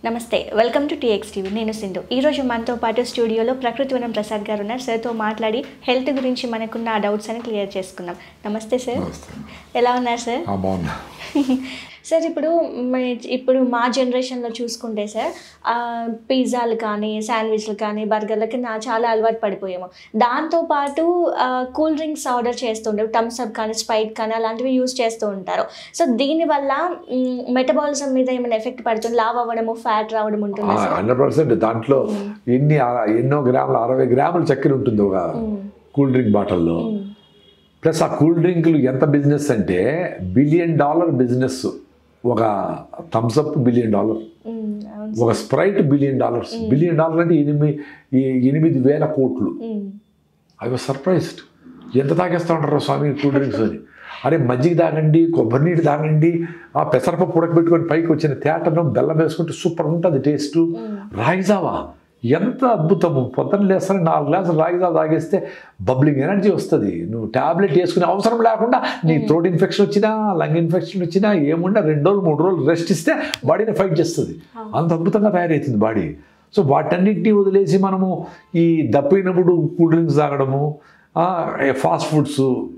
నమస్తే welcome to TX TV నేను సింధు ఈరోజు మనతో పాటు స్టూడియోలో ప్రకృతి వనం ప్రసాద్ గారు ఉన్నారు సార్తో మాట్లాడి హెల్త్ గురించి మనకున్న ఆ డౌట్స్ అని క్లియర్ చేసుకుందాం నమస్తే సార్ నమస్తే ఎలా ఉన్నారు సార్ ఆ, బాగున్నా సార్ ఇప్పుడు మే- ఇప్పుడు మా జనరేషన్లో చూసుకుంటే సార్ ఆ, పిజ్జాలు కానీ శాండ్విచ్లు కానీ బర్గర్లకి నా చాలా అలవాటు పడిపోయాము దాంతోపాటు ఆ, కూల్ డ్రింక్స్ ఆర్డర్ చేస్తుండే థమ్స్ అప్ కానీ స్ప్రైట్ కానీ అలాంటివి యూస్ చేస్తూ ఉంటారు సో దీనివల్ల మెటబాలిజం మీద ఏమైనా ఎఫెక్ట్ పడుతుంది లావ్ అవ్వడము ఫ్యాట్ రావడం ఉంటుందా సార్ హండ్రెడ్ పర్సెంట్ దాంట్లో ఎన్ని అర- ఎన్నో గ్రాములు అరవై గ్రాముల చక్కెర ఉంటుంది ఒక కూల్ డ్రింక్ బాటిల్లో ప్లస్ ఆ కూల్ డ్రింకులు ఎంత బిజినెస్ అంటే బిలియన్ డాలర్ బిజినెస్ ఒక థమ్స్ అప్ బిలియన్ డాలర్ మ్మ్, అవును ఒక Sprite billion dollars billion dollar అంటే ఎనిమిది ఎనిమిది వేల కోట్లు మ్మ్. ఐ వాజ్ సర్ప్రైజ్డ్ ఎంత తాగేస్తా ఉంటారు స్వామి కూల్ డ్రింక్స్ అని అరే మజ్జిగ తాగండి కొబ్బరి నీళ్ళు తాగండి ఆ పెసరపప్పు ఉడకబెట్టుకొని పైకి వచ్చిన తేటను బెల్లం వేసుకుంటే సూపర్ ఉంటుంది టేస్ట్ రాగిజావా ఎంత అద్భుతము పొద్దున్న లేస్తానే నాలుగు గ్లాసులు రాగిజావా తాగేస్తే బబ్లింగ్ ఎనర్జీ వస్తుంది నువ్వు ట్యాబ్లెట్ వేసుకునే అవసరం లేకుండా నీ థ్రోట్ ఇన్ఫెక్షన్ వచ్చినా లంగ్ ఇన్ఫెక్షన్ వచ్చినా ఏముండా రెండు రోజులు మూడు రోజులు రెస్ట్ ఇస్తే బాడీని ఫైట్ చేస్తుంది అంత అద్భుతంగా తయారవుతుంది బాడీ సో వాటన్నిటిని వదిలేసి మనము ఈ దప్పినప్పుడు కూల్ డ్రింక్స్ తాగడము ఫాస్ట్ ఫుడ్స్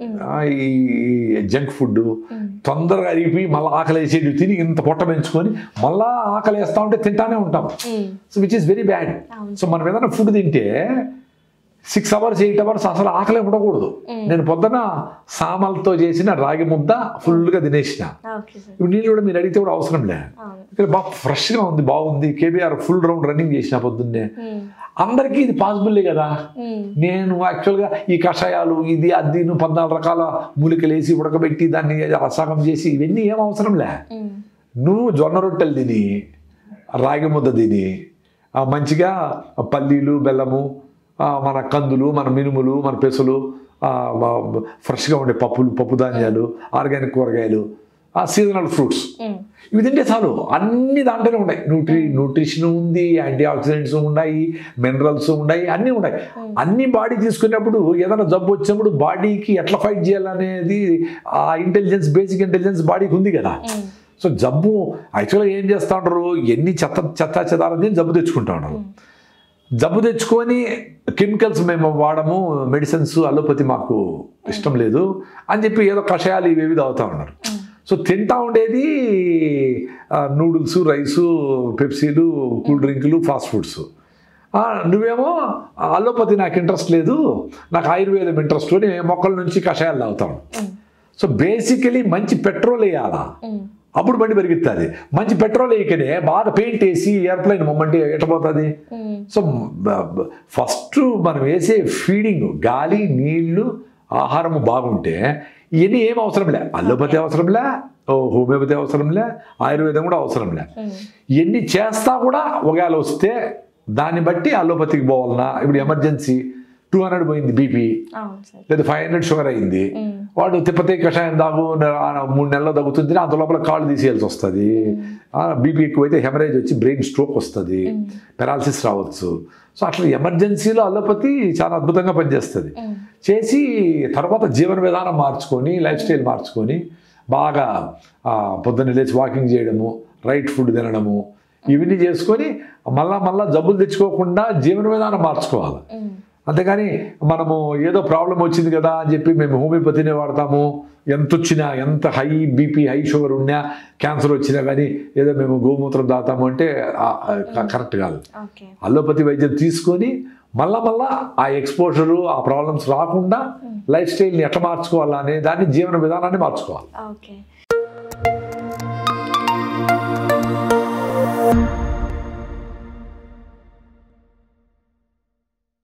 ఈ జంక్ ఫుడ్ తొందరగా అరిగిపోయి మళ్ళీ ఆకలి వేసేది తిని ఇంత పొట్ట పెంచుకొని మళ్ళా ఆకలి వేస్తా ఉంటే తింటానే ఉంటాం hmm. So which is very bad అవును. సో మనం ఏదైనా ఫుడ్ తింటే సిక్స్ అవర్స్ ఎయిట్ అవర్స్ అసలు ఆకలి ఉండకూడదు నేను పొద్దున సామలతో చేసిన రాగి ముద్ద ఫుల్గా తినేసిన ఓకే సార్ ఇప్పుడు నీళ్ళు కూడా మీరు అడిగితే కూడా అవసరం లే అవును ఇక్కడ బాగా ఫ్రెష్గా ఉంది బాగుంది కేబీఆర్ ఫుల్ రౌండ్ రన్నింగ్ చేసిన పొద్దున్నే మ్మ్. అందరికీ ఇది పాసిబుల్లే కదా మ్మ్. నేను యాక్చువల్గా ఈ కషాయాలు ఇది అది నువ్వు పద్నాలుగు రకాల మూలికలు వేసి ఉడకబెట్టి దాన్ని రసాగం చేసి ఇవన్నీ ఏం అవసరం లే మ్మ్. నువ్వు జొన్న రొట్టెలు తిని రాగి ముద్ద తిని ఆ మంచిగా పల్లీలు బెల్లము ఆ మన కందులు మన మినుములు మన పెసలు ఆ మ- ఫ్రెష్గా ఉండే పప్పులు పప్పు ధాన్యాలు ఆర్గానిక్ కూరగాయలు ఆ సీజనల్ ఫ్రూట్స్ మ్మ్. ఇవి తింటే చాలు అన్ని దాంట్లోనే ఉన్నాయి న్యూట్రి న్యూట్రిషన్ ఉంది యాంటీ ఆక్సిడెంట్స్ ఉన్నాయి మినరల్స్ ఉన్నాయి అన్నీ ఉన్నాయి అన్ని బాడీ తీసుకున్నప్పుడు ఏదైనా జబ్బు వచ్చినప్పుడు బాడీకి ఎట్లా ఫైట్ చేయాలనేది ఆ ఇంటెలిజెన్స్ బేసిక్ ఇంటెలిజెన్స్ బాడీకి ఉంది కదా మ్మ్. సో జబ్బు యాక్చువల్గా ఏం చేస్తూ ఉంటారు ఎన్ని చెత్త చెత్త చెదారని జబ్బు తెచ్చుకుంటా ఉంటారు జబ్బు తెచ్చుకొని కెమికల్స్ మేము వాడము మెడిసిన్స్ అలోపతి మాకు ఇష్టం లేదు అని చెప్పి ఏదో కషాయాలు ఇవేవి తాగుతూ ఉన్నారు సో తింటా ఉండేది నూడిల్స్ రైసు పెప్సీలు కూల్ డ్రింకులు ఫాస్ట్ ఫుడ్స్ నువ్వేమో అలోపతి నాకు ఇంట్రెస్ట్ లేదు నాకు ఆయుర్వేదం ఇంట్రెస్ట్ అని మొక్కల నుంచి కషాయాలు తాగుతాను మ్మ్. సో బేసికలీ మంచి పెట్రోల్ వేయాలా మ్మ్. అప్పుడు బండి పెరుగుతుంది మంచి పెట్రోల్ వేయకనే బాగా పెయింట్ వేసి ఎయిర్ప్లైన్ మొమ్మంటే ఎట్టపోతుంది మ్మ్. సో ఫస్ట్ మనం వేసే ఫీడింగ్ గాలి నీళ్లు ఆహారం బాగుంటే ఇవన్నీ ఏం అవసరంలే అల్లోపతి అవసరంలే ఓ హోమియోపతి అవసరంలే ఆయుర్వేదం కూడా అవసరంలే మ్మ్. ఇవన్నీ చేస్తా కూడా ఒకవేళ వస్తే దాన్ని బట్టి అల్లోపతికి పోవాలన్నా ఇప్పుడు ఎమర్జెన్సీ టూ హండ్రెడ్ పోయింది బీపీ అవును సార్ లేదా ఫైవ్ హండ్రెడ్ షుగర్ అయింది మ్మ్. వాడు తిప్పతే కషాయం దాగు ఆ మూడు నెలలు తగ్గుతుంది అంత లోపల కాళ్ళు తీసేయాల్సి వస్తుంది బీపీ ఎక్కువైతే హెమరేజ్ వచ్చి బ్రెయిన్ స్ట్రోక్ వస్తుంది పెరాలసిస్ రావచ్చు సో అట్లా ఎమర్జెన్సీలో అలోపతి చాలా అద్భుతంగా పనిచేస్తుంది మ్మ్. చేసి తర్వాత జీవన విధానం మార్చుకొని లైఫ్ స్టైల్ మార్చుకొని బాగా ఆ, పొద్దున్న లేచి వాకింగ్ చేయడము రైట్ ఫుడ్ తినడము ఇవన్నీ చేసుకొని మళ్ళా మళ్ళా జబ్బులు తెచ్చుకోకుండా జీవన విధానం మార్చుకోవాలి మ్మ్. అంతేగాని మనము ఏదో ప్రాబ్లం వచ్చింది కదా అని చెప్పి మేము హోమియోపతినే వాడతాము ఎంత వచ్చినా ఎంత హై బీపీ హై షుగర్ ఉన్నా క్యాన్సర్ వచ్చినా కానీ ఏదో మేము గోమూత్రం తాగుతాము అంటే ఆ- ఆ కరెక్ట్ కాదు ఓకే అల్లోపతి వైద్యం తీసుకొని మళ్ళా మళ్ళా ఆ ఎక్స్పోజరు ఆ ప్రాబ్లమ్స్ రాకుండా లైఫ్ స్టైల్ని ఎట్లా మార్చుకోవాలా అనే దాన్ని జీవన విధానాన్ని మార్చుకోవాలి ఓకే